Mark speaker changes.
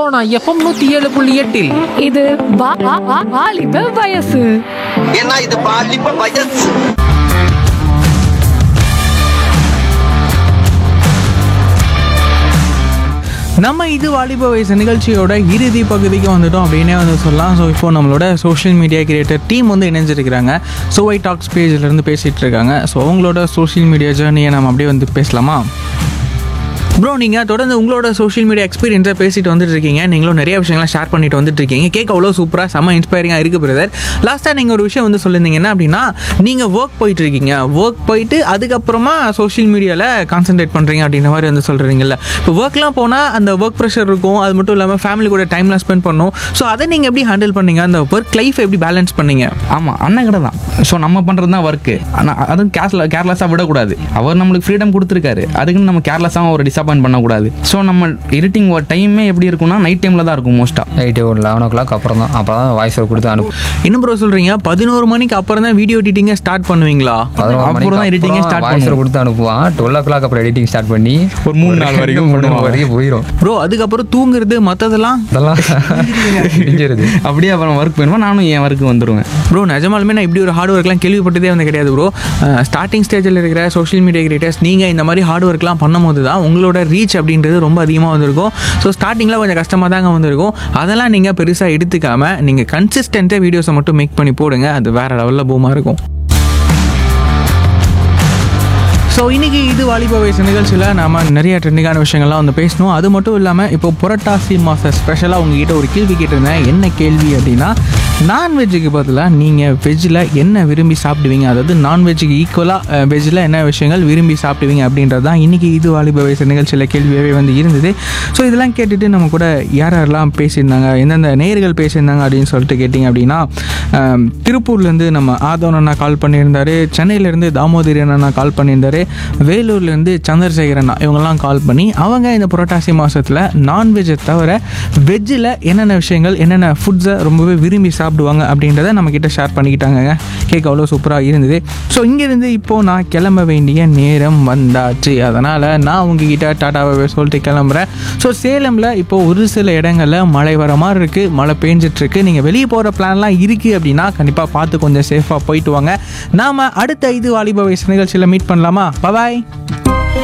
Speaker 1: Sona FM நூத்தி ஏழு புள்ளி எட்டில்
Speaker 2: இது வா- வா- வா- வாலிப வயசு
Speaker 3: ஏன்னா இது பாலிப்ப வயசு
Speaker 4: நம்ம இது வாலிப வயசு நிகழ்ச்சியோட இறுதி பகுதிக்கு வந்துட்டோம் அப்படின்னே வந்து சொல்லலாம் ஸோ இப்போ நம்மளோட சோஷியல் மீடியா கிரியேட்டர் டீம் வந்து இணைஞ்சிருக்கிறாங்க ஸோ வை டாக்ஸ் பேஜ்லேருந்து பேசிகிட்டு இருக்காங்க ஸோ அவங்களோட சோஷியல் மீடியா ஜேர்னியை நம்ம அப்படியே வந்து பேசலாமா ப்ரோ நீங்கள் தொடர்ந்து உங்களோட சோஷியல் மீடியா எக்ஸ்பீரியன்ஸை பேசிட்டு வந்துட்டு இருக்கீங்க நீங்களும் நிறைய விஷயங்கள்லாம் ஷேர் பண்ணிட்டு வந்துட்டு இருக்கீங்க கேட்க அவ்வளோ சூப்பராக செம்ம இன்ஸ்பைரிங்காக இருக்குது பிரதர் லாஸ்ட்டாக நீங்கள் ஒரு விஷயம் வந்து சொல்லியிருந்தீங்க என்ன அப்படின்னா நீங்கள் ஒர்க் போயிட்டு இருக்கீங்க ஒர்க் போயிட்டு அதுக்கப்புறமா சோஷியல் மீடியாவில் கான்சென்ட்ரேட் பண்ணுறீங்க அப்படின்ற மாதிரி வந்து சொல்கிறீங்கல்ல இப்போ ஒர்க்லாம் போனால் அந்த ஒர்க் ப்ரெஷர் இருக்கும் அது மட்டும் இல்லாமல் ஃபேமிலி கூட டைம்லாம் ஸ்பெண்ட் பண்ணணும் ஸோ அதை நீங்கள் எப்படி ஹேண்டில் பண்ணீங்க அந்த ஒர்க் லைஃப் எப்படி பேலன்ஸ் பண்ணீங்க
Speaker 5: ஆமாம் அண்ணன் கடை தான் ஸோ நம்ம பண்ணுறது தான் ஒர்க்கு ஆனால் அதுவும் கேர்ல கேர்லெஸ்ஸாக விடக்கூடாது அவர் நம்மளுக்கு ஃப்ரீடம் கொடுத்துருக்காரு அதுக்குன்னு நம்ம கேர்லெஸ்ஸாக ஒரு டிசப்பாயின்ட் பண்ணக்கூடாது ஸோ நம்ம எடிட்டிங் டைமே எப்படி இருக்கும்னா நைட் டைமில் தான் இருக்கும் மோஸ்ட்டாக
Speaker 6: நைட்டு ஒரு லெவன் ஓ கிளாக் அப்புறம் தான் அப்புறம் தான் வாய்ஸ் கொடுத்து அனுப்பு
Speaker 4: என்ன ப்ரோ சொல்கிறீங்க பதினோரு மணிக்கு அப்புறம் தான் வீடியோ எடிட்டிங்கை ஸ்டார்ட் பண்ணுவீங்களா
Speaker 6: பதினோரு
Speaker 5: அப்புறம் தான் editing ஏ start
Speaker 6: வாய்ஸ்
Speaker 5: பண்ணுவோம்.
Speaker 6: கொடுத்து அனுப்புவான் டுவெல் ஓ கிளாக் அப்புறம் எடிட்டிங் ஸ்டார்ட் பண்ணி
Speaker 5: ஒரு மூணு நாள் வரைக்கும்
Speaker 6: மூணு நாள்
Speaker 5: பண்ணுவான்.
Speaker 6: வரைக்கும் போயிடும்
Speaker 4: ப்ரோ அதுக்கப்புறம் தூங்குறது மற்றதெல்லாம்
Speaker 6: அதெல்லாம் முடிஞ்சிருது
Speaker 5: அப்படியே அப்புறம் ஒர்க் போயிடுவேன் நானும் என் ஒர்க்கு வந்துடுவேன்
Speaker 4: ப்ரோ நிஜமாலுமே நான் இப்படி ஒரு ஹார்ட் ஒர்க்லாம் கேள்விப்பட்டதே வந்து கிடையாது ப்ரோ ஸ்டார்டிங் ஸ்டேஜில் இருக்கிற சோஷியல் மீடியா கிரியேட்டர்ஸ் நீங்கள் இந்த மாதிரி ஹார்ட் ஒர்க்லாம் பண்ணும்போது தான் உங்களோட ரீச் அப்படின்றது ரொம்ப அதிகமாக வந்திருக்கும் ஸோ ஸ்டார்டிங்கில் கொஞ்சம் கஷ்டமாக தாங்க வந்திருக்கும் அதெல்லாம் நீங்கள் பெருசாக எடுத்துக்காமல் நீங்கள் கன்சிஸ்டண்ட்டாக வீடியோஸை மட்டும் மேக் பண்ணி போடுங்க அது வேறு லெவலில் பூமாக இருக்கும் ஸோ இன்னைக்கு இது வாலிப வயசு நிகழ்ச்சியில் நாம நிறைய ட்ரெண்டிங்கான விஷயங்கள்லாம் வந்து பேசணும் அது மட்டும் இல்லாமல் இப்போ புரட்டாசி மாத ஸ்பெஷலாக உங்ககிட்ட ஒரு கேள்வி கேட்டிருந்தேன் என்ன கேள்வி அப்படின்னா நான்வெஜ்ஜுக்கு பதிலாக நீங்கள் வெஜ்ஜில் என்ன விரும்பி சாப்பிடுவீங்க அதாவது நான்வெஜ்ஜுக்கு ஈக்குவலாக வெஜ்ஜில் என்ன விஷயங்கள் விரும்பி சாப்பிடுவீங்க அப்படின்றது தான் இன்றைக்கி இது வாலிப வயசு நிகழ்ச்சியில் கேள்வியாகவே வந்து இருந்தது ஸோ இதெல்லாம் கேட்டுட்டு நம்ம கூட யார் யாரெல்லாம் பேசியிருந்தாங்க எந்தெந்த நேயர்கள் பேசியிருந்தாங்க அப்படின்னு சொல்லிட்டு கேட்டிங்க அப்படின்னா ஆம், திருப்பூர்லேருந்து நம்ம ஆதவன் அண்ணா கால் பண்ணியிருந்தாரு சென்னையிலேருந்து தாமோதரி அண்ணா கால் பண்ணியிருந்தாரு வேலூர்லேருந்து சந்திரசேகர் அண்ணா இவங்கெல்லாம் கால் பண்ணி அவங்க இந்த புரட்டாசி மாதத்தில் நான்வெஜ்ஜை தவிர வெஜ்ஜில் என்னென்ன விஷயங்கள் என்னென்ன ஃபுட்ஸை ரொம்பவே விரும்பி சாப்பிடுவாங்க அப்படின்றத நம்மக்கிட்ட ஷேர் பண்ணிக்கிட்டாங்க கேட்க அவ்வளோ சூப்பராக இருந்தது ஸோ இங்கேருந்து இப்போது நான் கிளம்ப வேண்டிய நேரம் வந்தாச்சு அதனால் நான் உங்ககிட்ட டாட்டாவை சொல்லிட்டு கிளம்புறேன் ஸோ சேலமில் இப்போது ஒரு சில இடங்களில் மழை வர மாதிரி இருக்குது மழை பெஞ்சிட்ருக்கு நீங்கள் வெளியே போகிற பிளான்லாம் இருக்குது அப்படின்னா கண்டிப்பாக பார்த்து கொஞ்சம் சேஃபாக போயிட்டு வாங்க நாம் அடுத்த இது வாலிப வயசு நிகழ்ச்சியில் மீட் பண்ணலாமா பாய்